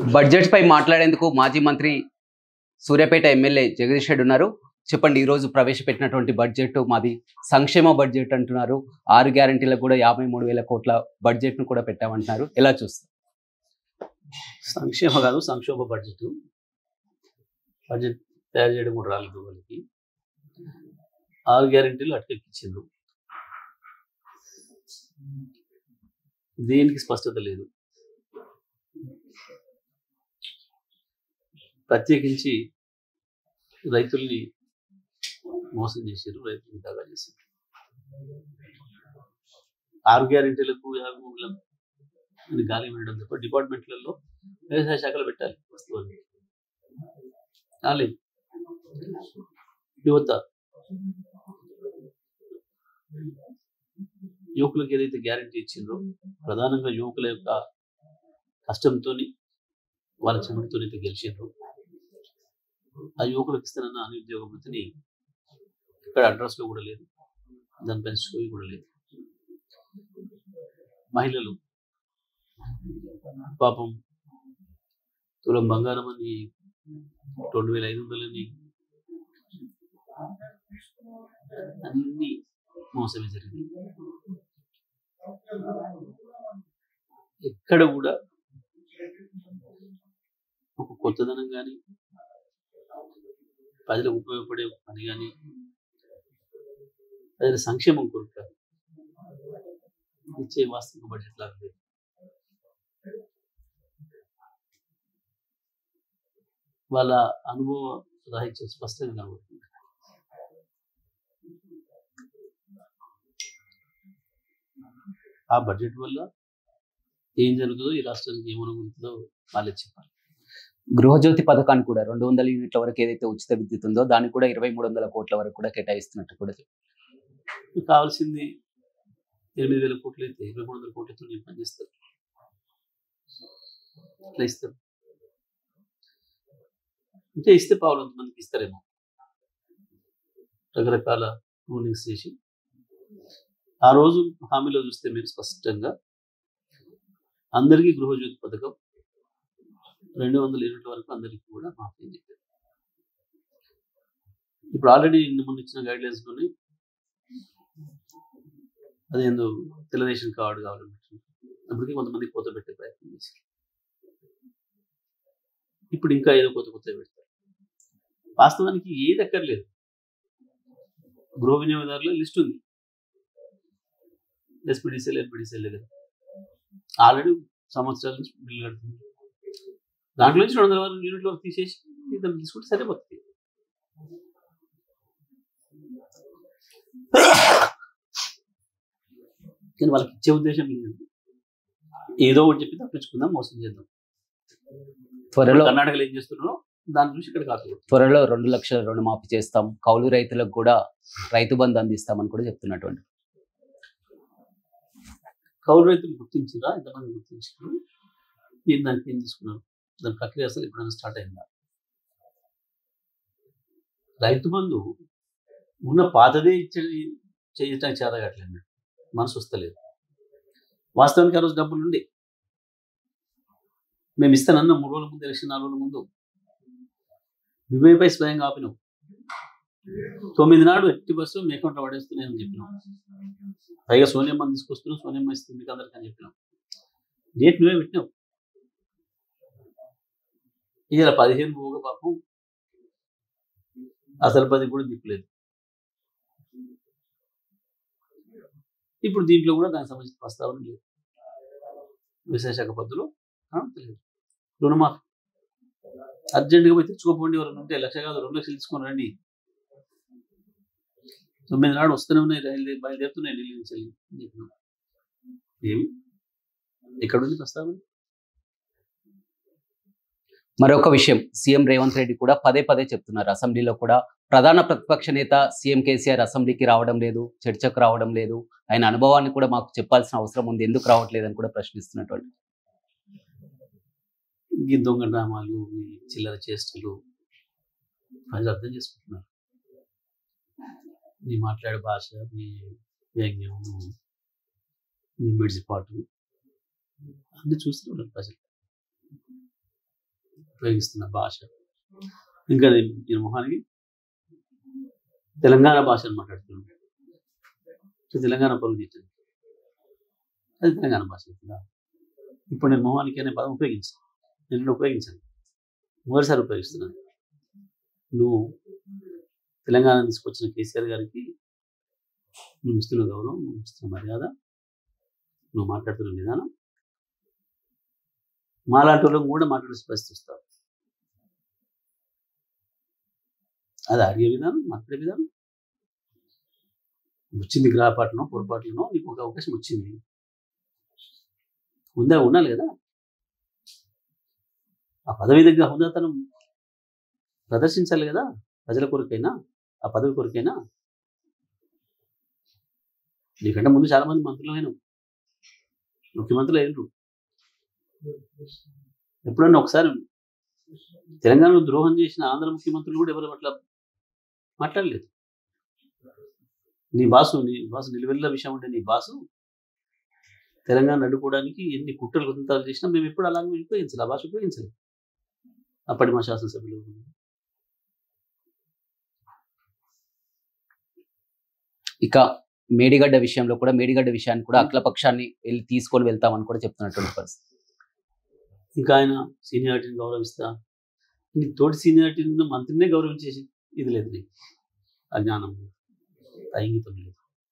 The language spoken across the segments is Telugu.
బడ్జెట్ పై మాట్లాడేందుకు మాజీ మంత్రి సూర్యాపేట ఎమ్మెల్యే జగదీష్ రెడ్డి ఉన్నారు చెప్పండి ఈ రోజు ప్రవేశపెట్టినటువంటి బడ్జెట్ మాది సంక్షేమ బడ్జెట్ అంటున్నారు ఆరు గ్యారంటీలకు కూడా యాభై మూడు వేల కోట్ల బడ్జెట్ ను కూడా పెట్టామంటున్నారు ఎలా చూస్తారు సంక్షేమ కాదు సంక్షోభ బడ్జెట్ బడ్జెట్ తయారు చేయడం కూడా రాలేదు వాళ్ళకి ఆరు గ్యారెంటీలు అటకెక్కించిండ్రు దేనికి స్పష్టత లేదు ప్రత్యేకించి రైతుల్ని మోసం చేశారు రైతుల్ని దాగా చేశారు ఆరు గ్యారెంటీలకు యాభై మూడు వేల అని గాలి వేయడం తప్ప డిపార్ట్మెంట్లలో వ్యవసాయ శాఖలో పెట్టాలి వస్తువులు కాలేదు యువత యువకులకు ఏదైతే గ్యారంటీ ఇచ్చిండ్రో ప్రధానంగా యువకుల యొక్క కష్టంతో వాళ్ళ చెమటితో అయితే గెలిచిండ్రు ఆ యువకులకు ఇస్తానన్న నిరుద్యోగ వృత్తిని ఇక్కడ అడ్రస్లో కూడా లేదు దానిపైన స్టోరీ కూడా లేదు మహిళలు పాపం తులం బంగారం అని రెండు వేల ఐదు వందలని అన్ని మోసమే జరిగింది ఎక్కడ కూడా ఒక కొత్తదనం కానీ ప్రజలకు ఉపయోగపడే ఒక పని కానీ ప్రజల సంక్షేమం కొరకు కాదు ఇచ్చే వాస్తవిక బడ్జెట్ లాగా లేదు వాళ్ళ అనుభవ రాహిత్యం స్పష్టంగా కనబడుతుంది ఆ బడ్జెట్ వల్ల ఏం జరుగుతుందో ఈ రాష్ట్రానికి ఏమనుకుంటుందో వాళ్ళే చెప్పాలి గృహజ్యోతి పథకాన్ని కూడా రెండు వందల యూనిట్ల వరకు ఏదైతే ఉచిత విద్యుత్ ఉందో దాన్ని కూడా ఇరవై మూడు వందల కోట్ల వరకు కూడా కేటాయిస్తున్నట్టు కూడా చెప్పారు. కావాల్సింది ఎనిమిది వేల కోట్లు అయితే ఇరవై మూడు వందల కోట్లతో నేను పనిచేస్తారు అట్లా ఇస్తారు అంటే ఇస్తే పావులంత మందికి ఇస్తారేమో రకరకాల రూలింగ్స్ చేసి ఆ రోజు హామీలో చూస్తే మీరు స్పష్టంగా అందరికీ గృహజ్యోతి పథకం రెండు వందల యూనిట్ల వరకు అందరికీ కూడా మాఫీ అని చెప్పారు ఇప్పుడు ఆల్రెడీ మొన్న ఇచ్చిన గైడ్ లైన్స్లోనే అదేందో తెలుగుదేశం కార్డు కావాలని అప్పటికి కొంతమంది కోత పెట్టే ప్రయత్నం చేశారు ఇప్పుడు ఇంకా ఏదో కొత్త కొత్త పెడతారు వాస్తవానికి ఏది అక్కర్లేదు గృహ వినియోగదారుల లిస్ట్ ఉంది ఎస్పీడీసీఎల్ ఎన్పీడీసీఎల్ దగ్గర ఆల్రెడీ సంవత్సరాల నుంచి బిల్లు కడుతుంది దాంట్లో నుంచి రెండు వందల వరకు యూనిట్ల వరకు తీసేసి ఇతను తీసుకుంటే సరిపోతుంది కానీ వాళ్ళకి ఇచ్చే ఉద్దేశం లేదు ఏదో ఒకటి చెప్పి తప్పించుకుందాం మోసం చేద్దాం త్వరలో కర్ణాటకలో ఏం చేస్తున్నారో దాని నుంచి ఇక్కడ కాదు త్వరలో రెండు లక్షల రుణమాఫీ చేస్తాం కౌలు రైతులకు కూడా రైతు బంధు అందిస్తామని కూడా చెప్తున్నటువంటి కౌలు రైతులు గుర్తించారా ఎంతమంది గుర్తించారు మీరు దానికి ఏం తీసుకున్నారు దాని ప్రక్రియ అసలు ఎప్పుడైనా స్టార్ట్ అయిందా రైతు బంధు ఉన్న పాతదే ఇచ్చే చేయటానికి చేత కావట్లేదు మనసు వస్తలేదు వాస్తవానికి ఆ రోజు డబ్బులు ఉండే మేము ఇస్తానన్న మూడు రోజుల ముందు ఎలక్షన్ నాలుగు రోజుల ముందు వివేపై స్వయంగా ఆపినాం తొమ్మిది నాడు ఎట్టి బస్సు మీ అకౌంట్లో పడేస్తున్నాయని చెప్పినాం పైగా సోనియమ్మని తీసుకొస్తున్నాం సోనియమ్మ ఇస్తుంది మీకు అందరికీ అని చెప్పినాం డేట్ నువ్వే పెట్టినావు ఇలా పదిహేను పోగా పాపం అసలు పది కూడా దిక్కులేదు ఇప్పుడు దీంట్లో కూడా దానికి సంబంధించిన ప్రస్తావన లేదు వ్యవసాయ శాఖ పద్ధతిలో ఆ, తెలియదు రుణమాఫీ అర్జెంటుగా పోయి తెచ్చుకోపోండి ఎవరైనా ఉంటే లక్ష కాదు రెండు లక్షలు తీసుకొని రండి తొమ్మిది నాడు వస్తూనే ఉన్నాయి రైలు బయలుదేరుతున్నాయి ఢిల్లీ నుంచి వెళ్ళి అని చెప్పినాం ఏమి ఎక్కడుంది ప్రస్తావన మరొక విషయం సీఎం రేవంత్ రెడ్డి కూడా పదే పదే చెప్తున్నారు అసెంబ్లీలో కూడా ప్రధాన ప్రతిపక్ష నేత సీఎం కేసీఆర్ అసెంబ్లీకి రావడం లేదు చర్చకు రావడం లేదు ఆయన అనుభవాన్ని కూడా మాకు చెప్పాల్సిన అవసరం ఉంది ఎందుకు రావట్లేదని కూడా ప్రశ్నిస్తున్నటువంటి ఈ దొంగ డ్రామాలు ఈ చిల్లర చేష్టలు ప్రజలు అర్థం చేసుకుంటున్నారు నీ మాట్లాడే భాష నీ వ్యంగ్యం నీ మిడిసిపాటు అన్ని చూస్తూ ఉన్నారు ప్రజలు ఉపయోగిస్తున్న భాష ఇంకా నేను నేను మొహానికి తెలంగాణ భాషను మాట్లాడుతున్నాను సో తెలంగాణ పరుగు తీస్తుంది అది తెలంగాణ భాష అవుతుందా ఇప్పుడు నేను మొహానికి అనే పదం ఉపయోగించాను నేను ఉపయోగించాను మొదటిసారి ఉపయోగిస్తున్నాను నువ్వు తెలంగాణ తీసుకొచ్చిన కేసీఆర్ గారికి నువ్వు ఇస్తున్న గౌరవం నువ్వు ఇస్తున్న మర్యాద నువ్వు మాట్లాడుతున్న విధానం మాలాంటి వాళ్ళని కూడా మాట్లాడే పరిస్థితి వస్తావు అది అడిగే విధానం మాట్లాడే విధానం వచ్చింది గ్రహపాటనో పొరపాట్లనో నీకు ఒక అవకాశం వచ్చింది ఉందా ఉండాలి కదా ఆ పదవి దగ్గర హుందాతనం ప్రదర్శించాలి కదా ప్రజల కొరకైనా ఆ పదవి కొరకైనా నీకంటే ముందు చాలా మంది మంత్రులు అయిన ముఖ్యమంత్రులు అయినరు ఎప్పుడన్నా ఒకసారి తెలంగాణలో ద్రోహం చేసిన ఆంధ్ర ముఖ్యమంత్రులు కూడా ఎవరు అట్లా మాట్లాడలేదు నీ బాసు నీ బాసు నిలువెల్ల విషయం ఉంటే నీ బాసు తెలంగాణ అడ్డుకోవడానికి ఎన్ని కుట్రలు కుతంత్రాలు చేసినా మేము ఎప్పుడు అలాగే ఉపయోగించాలి ఆ భాష ఉపయోగించాలి అప్పటి మా శాసనసభ్యులు ఇక మేడిగడ్డ విషయంలో కూడా మేడిగడ్డ విషయాన్ని కూడా అఖిల పక్షాన్ని వెళ్ళి తీసుకొని వెళ్తామని కూడా చెప్తున్నటువంటి పరిస్థితి ఇంకా ఆయన సీనియారిటీని గౌరవిస్తా నీ తోటి సీనియారిటీని మంత్రినే గౌరవించేసి ఇది లేదు నీకు అజ్ఞానం లేదు ఆ ఇంగితం లేదు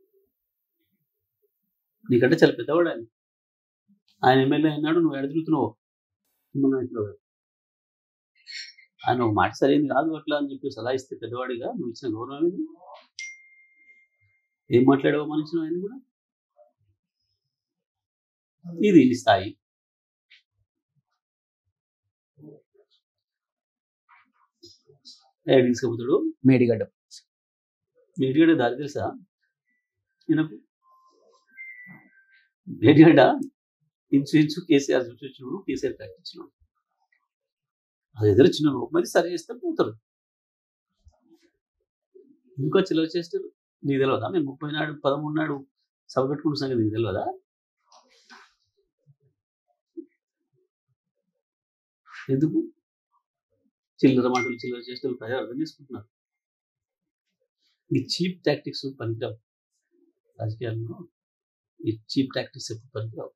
నీకంటే చాలా పెద్దవాడు ఆయన ఆయన ఎమ్మెల్యే అయినాడు నువ్వు ఎడ తిరుగుతున్నావు మన ఇంట్లో ఆయన ఒక మాట సరైనది కాదు అట్లా అని చెప్పి సలహా ఇస్తే పెద్దవాడిగా నువ్వు ఇచ్చిన గౌరవం ఏది ఏం మాట్లాడావు మనిషిని ఆయన కూడా ఇది నీ స్థాయి ఏడు తీసుకుపోతాడు మేడిగడ్డ మేడిగడ్డ దారి తెలుసా ఈయనకు మేడిగడ్డ ఇంచు ఇంచు కేసీఆర్ చూపించినాడు కేసీఆర్ కట్టించినాడు అది ఎదురు చిన్న మరి సరి చేస్తే పోతారు ఇంకో చిల్లర చేస్తారు నీకు తెలియదా మేము ముప్పై నాడు పదమూడు నాడు సభ పెట్టుకున్న సంగతి నీకు తెలియదా ఎందుకు చిల్లర మాటలు చిల్లర చేష్టలు ప్రజలు అర్థం చేసుకుంటున్నారు ఈ చీప్ టాక్టిక్స్ పనికిరావు రాజకీయాల్లో ఈ చీప్ టాక్టిక్స్ ఎప్పుడు పనికిరావు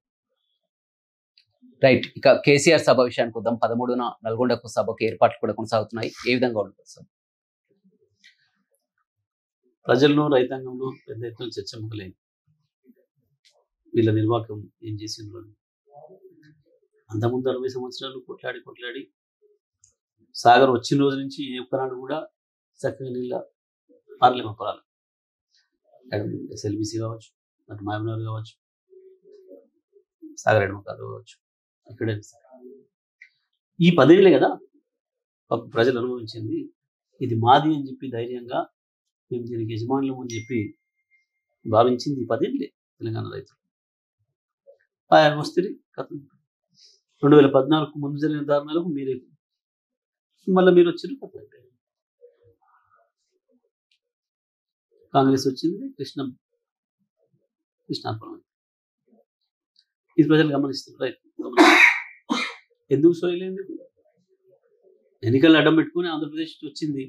రైట్ ఇక కేసీఆర్ సభ విషయానికి వద్దాం పదమూడున నల్గొండకు సభకు ఏర్పాట్లు కూడా కొనసాగుతున్నాయి ఏ విధంగా ఉంటుంది సార్ ప్రజల్లో రైతాంగంలో పెద్ద ఎత్తున చర్చ మొదలైంది వీళ్ళ నిర్వాహకం ఏం చేసిండ్రు అని అంతకుముందు అరవై సంవత్సరాలు కొట్లాడి కొట్లాడి సాగర్ వచ్చిన రోజు నుంచి ఏ ఒక్కనాడు కూడా చక్కగా నీళ్ళ పారలేమ పొలాలు ఎస్ఎల్బిసి కావచ్చు అటు మాయమనగర్ కావచ్చు సాగర్ ఎడమకాలు కావచ్చు ఇక్కడే ఈ పదేళ్ళే కదా పాపం ప్రజలు అనుభవించింది ఇది మాది అని చెప్పి ధైర్యంగా మేము దీనికి యజమానులం అని చెప్పి భావించింది ఈ పదేళ్ళే తెలంగాణ రైతులు ఆయన వస్తే కథ రెండు వేల పద్నాలుగు ముందు జరిగిన దారుణాలకు మీరే మళ్ళీ మీరు వచ్చారు కథ అయిపోయింది. కాంగ్రెస్ వచ్చింది కృష్ణ కృష్ణాపురం ఇది ప్రజలు గమనిస్తున్నారు రైతులు గమనిస్తున్నారు. ఎందుకు సోయలేదు ఎన్నికలు అడ్డం పెట్టుకుని ఆంధ్రప్రదేశ్ వచ్చింది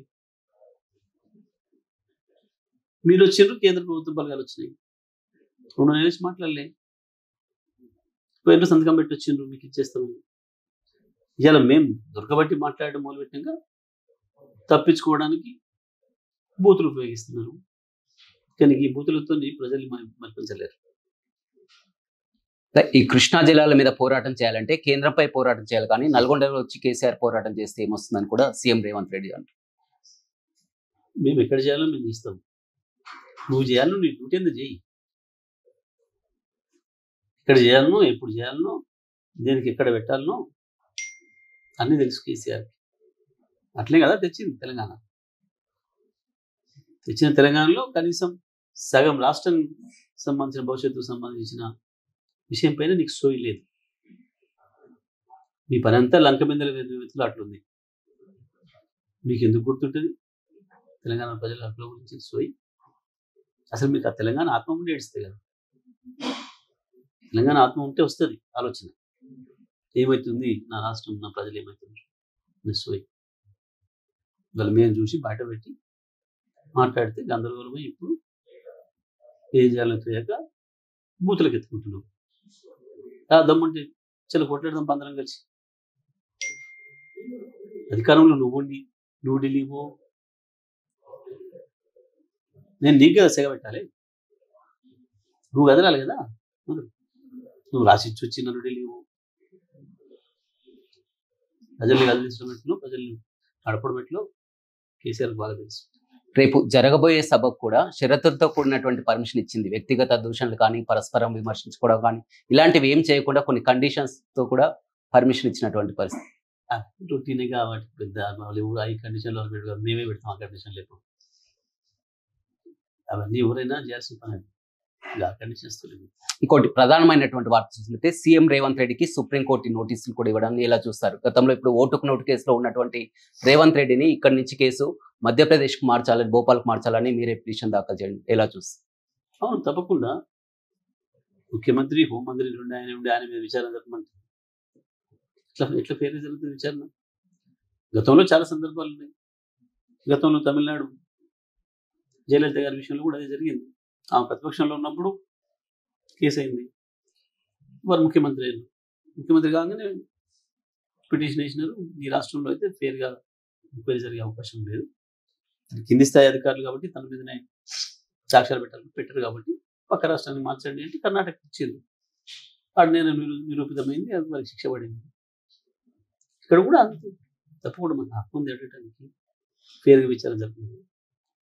మీరు వచ్చిండ్రు కేంద్ర ప్రభుత్వ బలగాలు వచ్చినాయి రెండు నెలల నుంచి మాట్లాడలే పోయిన సంతకం పెట్టి వచ్చిండ్రు మీకు ఇచ్చేస్తాము ఇవాళ మేము దొరకబట్టి మాట్లాడడం మొదలుపెట్టాక తప్పించుకోవడానికి బూతులు ఉపయోగిస్తున్నారు కానీ ఈ బూతులతో ప్రజలు మరి మరిపించలేరు ఈ కృష్ణా జిల్లాల మీద పోరాటం చేయాలంటే కేంద్రంపై పోరాటం చేయాలి కానీ నల్గొండలో వచ్చి కేసీఆర్ పోరాటం చేస్తే ఏమొస్తుందని కూడా సీఎం రేవంత్ రెడ్డి అంటారు మేము ఎక్కడ చేయాలో మేము చేస్తాం నువ్వు చేయాలను నీ డ్యూటీ ఎందుకు చేయి ఎక్కడ చేయాలనో ఎప్పుడు చేయాలనో దేనికి ఎక్కడ పెట్టాలనో అన్నీ తెలుసు కేసీఆర్ అట్లే కదా తెచ్చింది తెలంగాణ తెచ్చిన తెలంగాణలో కనీసం సగం రాష్ట్రం సంబంధించిన భవిష్యత్తుకు సంబంధించిన విషయం పైన నీకు సోయి లేదు మీ పని అంతా లంక మీద వ్యక్తులు అట్లుంది మీకు ఎందుకు గుర్తుంటుంది తెలంగాణ ప్రజల హక్కుల గురించి సోయి అసలు మీకు ఆ తెలంగాణ ఆత్మ ఉండి ఏడుస్తే కదా తెలంగాణ ఆత్మ ఉంటే వస్తుంది ఆలోచన ఏమవుతుంది నా రాష్ట్రం నా ప్రజలు ఏమవుతుంది మిస్ అయ్యి వాళ్ళ మేము చూసి బయట పెట్టి మాట్లాడితే గందరగోళమై ఇప్పుడు ఏం చేయాలో తెలియక బూతులకు ఎత్తుకుంటున్నాం ఆ దమ్ముంటే చాలా కొట్లాడదాం పందరం కలిసి అధికారంలో నువ్వు ఉండి నువ్వు ఢిల్లీవో నేను నీకు కదా సెగ పెట్టాలి నువ్వు కదలాలి కదా వదలు. నువ్వు రాసిచ్చి వచ్చి నన్ను ఢిల్లీవో ప్రజల్ని కదిలించడం ఎట్లో ప్రజల్ని నడపడం ఎట్లో కేసీఆర్ బాగా తెలుసు రేపు జరగబోయే సభకు కూడా షరతులతో కూడినటువంటి పర్మిషన్ ఇచ్చింది వ్యక్తిగత దూషణలు కానీ పరస్పరం విమర్శించుకోవడం కానీ ఇలాంటివి ఏం చేయకుండా కొన్ని కండిషన్స్ తో కూడా పర్మిషన్ ఇచ్చినటువంటి పరిస్థితి రొటీన్గా వాటికి పెద్ద వాళ్ళు ఎవరు ఈ కండిషన్లో పెట్టు మేమే పెడతాం ఆ కండిషన్ లేపు అవన్నీ ఎవరైనా చేయాల్సిన పని అది ఇలా కండిషన్స్ తెలియదు ఇంకోటి ప్రధానమైనటువంటి వార్త చూసినట్లయితే సీఎం రేవంత్ రెడ్డికి సుప్రీంకోర్టు నోటీసులు కూడా ఇవ్వడాన్ని ఎలా చూస్తారు గతంలో ఇప్పుడు ఓటుకు నోటు కేసులో ఉన్నటువంటి రేవంత్ రెడ్డిని ఇక్కడి నుంచి కేసు మధ్యప్రదేశ్కు మార్చాలని భోపాల్కు మార్చాలని మీరే పిటిషన్ దాఖలు చేయండి ఎలా చూస్తారు అవును తప్పకుండా ముఖ్యమంత్రి హోంమంత్రి ఉండి ఆయన ఉండి ఆయన మీద విచారణ జరపమంటే ఎట్లా ఎట్లా ఫెయిర్ జరుగుతుంది విచారణ గతంలో చాలా సందర్భాలు ఉన్నాయి గతంలో తమిళనాడు జయలలిత గారి విషయంలో కూడా అదే జరిగింది ఆమె ప్రతిపక్షంలో ఉన్నప్పుడు కేసు అయింది వారు ముఖ్యమంత్రి అయ్యారు ముఖ్యమంత్రి కాగానే పిటిషన్ వేసినారు ఈ రాష్ట్రంలో అయితే ఫెయిర్గా ఎంక్వైరీ జరిగే అవకాశం లేదు కింది స్థాయి అధికారులు కాబట్టి తన మీదనే సాక్ష్యాలు పెట్టాలి పెట్టారు కాబట్టి పక్క రాష్ట్రాన్ని మార్చండి అంటే కర్ణాటక ఇచ్చింది వాడు నేను నిరూ- నిరూపితమైంది అది వారికి శిక్ష పడింది ఇక్కడ కూడా అంతే తప్పకుండా మనకు హక్కు ఉంది అడగటానికి ఫేర్గా విచారణ జరుగుతుంది